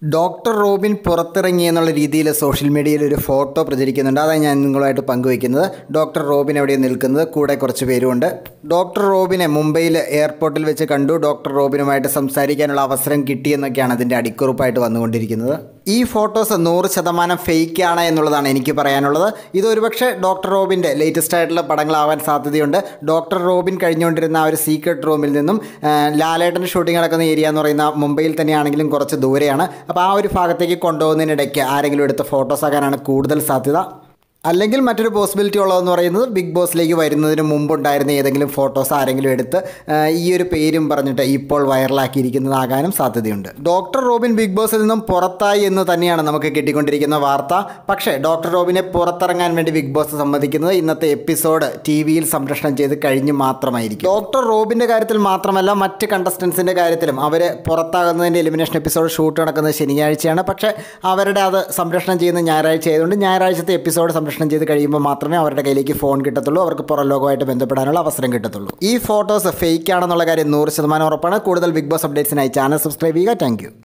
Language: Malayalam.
ഡോക്ടർ റോബിൻ പുറത്തിറങ്ങി എന്നുള്ള രീതിയിൽ സോഷ്യൽ മീഡിയയിൽ ഒരു ഫോട്ടോ പ്രചരിക്കുന്നുണ്ട് അതാണ് ഞാൻ നിങ്ങളുമായിട്ട് പങ്കുവയ്ക്കുന്നത് ഡോക്ടർ റോബിൻ എവിടെ നിൽക്കുന്നത് കൂടെ കുറച്ച് പേരുമുണ്ട് ഡോക്ടർ റോബിനെ മുംബൈയിൽ എയർപോർട്ടിൽ വെച്ച് കണ്ടു ഡോക്ടർ റോബിനുമായിട്ട് സംസാരിക്കാനുള്ള അവസരം കിട്ടിയെന്നൊക്കെയാണ് അതിൻ്റെ അടിക്കുറിപ്പായിട്ട് വന്നുകൊണ്ടിരിക്കുന്നത് ഈ ഫോട്ടോസ് നൂറ് ശതമാനം ഫേക്കാണ് എന്നുള്ളതാണ് എനിക്ക് പറയാനുള്ളത് ഇത് ഒരുപക്ഷെ ഡോക്ടർ റോബിൻ്റെ ലേറ്റസ്റ്റ് ആയിട്ടുള്ള പടങ്ങളാവാൻ സാധ്യതയുണ്ട് ഡോക്ടർ റോബിൻ കഴിഞ്ഞുകൊണ്ടിരുന്ന ആ ഒരു സീക്രട്ട് റൂമിൽ നിന്നും ആ, ലാലേട്ടൻ ഷൂട്ടിംഗ് നടക്കുന്ന ഏരിയ എന്ന് പറയുന്ന മുംബൈയിൽ തന്നെയാണെങ്കിലും കുറച്ച് ദൂരെയാണ് അപ്പോൾ ആ ഒരു ഭാഗത്തേക്ക് കൊണ്ടുപോകുന്നതിനിടയ്ക്ക് ആരെങ്കിലും എടുത്ത ഫോട്ടോസ് ആകാനാണ് കൂടുതൽ സാധ്യത അല്ലെങ്കിൽ മറ്റൊരു പോസിബിലിറ്റി ഉള്ളതെന്ന് പറയുന്നത് ബിഗ് ബോസിലേക്ക് വരുന്നതിന് മുമ്പുണ്ടായിരുന്ന ഏതെങ്കിലും ഫോട്ടോസ് ആരെങ്കിലും എടുത്ത് ആ, ഈ ഒരു പേരും പറഞ്ഞിട്ട് ഇപ്പോൾ വൈറലാക്കിയിരിക്കുന്നതാകാനും സാധ്യതയുണ്ട് ഡോക്ടർ റോബിൻ ബിഗ് ബോസിൽ നിന്നും പുറത്തായി എന്ന് തന്നെയാണ് നമുക്ക് കിട്ടിക്കൊണ്ടിരിക്കുന്ന വാർത്ത പക്ഷേ ഡോക്ടർ റോബിനെ പുറത്തിറങ്ങാൻ വേണ്ടി ബിഗ് ബോസ് സമ്മതിക്കുന്നത് ഇന്നത്തെ എപ്പിസോഡ് ടി വിയിൽ സംപ്രേഷണം ചെയ്ത് കഴിഞ്ഞ് മാത്രമായിരിക്കും ഡോക്ടർ റോബിൻ്റെ കാര്യത്തിൽ മാത്രമല്ല മറ്റ് കണ്ടസ്റ്റൻസിൻ്റെ കാര്യത്തിലും അവർ പുറത്താകുന്നതിൻ്റെ എലിമിനേഷൻ എപ്പിസോഡ് ഷൂട്ട് നടക്കുന്നത് ശനിയാഴ്ചയാണ് പക്ഷേ അവരുടെ അത് സംപ്രേഷണം ചെയ്യുന്ന ഞായറാഴ്ച ആയതുകൊണ്ട് ഞായറാഴ്ചത്തെ എപ്പിസോഡ് സംപ്രേഷണം ചെയ്ത് കഴിയുമ്പോൾ മാത്രമേ അവരുടെ കയ്യിലേക്ക് ഫോൺ കിട്ടത്തുള്ളൂ അവർക്ക് പുറം ലോകമായിട്ട് ബന്ധപ്പെടാനുള്ള അവസരം കിട്ടത്തുള്ളൂ ഈ ഫോട്ടോസ് ഫേക്ക് ആണെന്നുള്ള കാര്യം നൂറ് ശതമാനം ഉറപ്പാണ് കൂടുതൽ ബിഗ് ബോസ് അപ്ഡേറ്റ്സിനായി ചാനൽ സബ്സ്ക്രൈബ് ചെയ്യുക താങ്ക്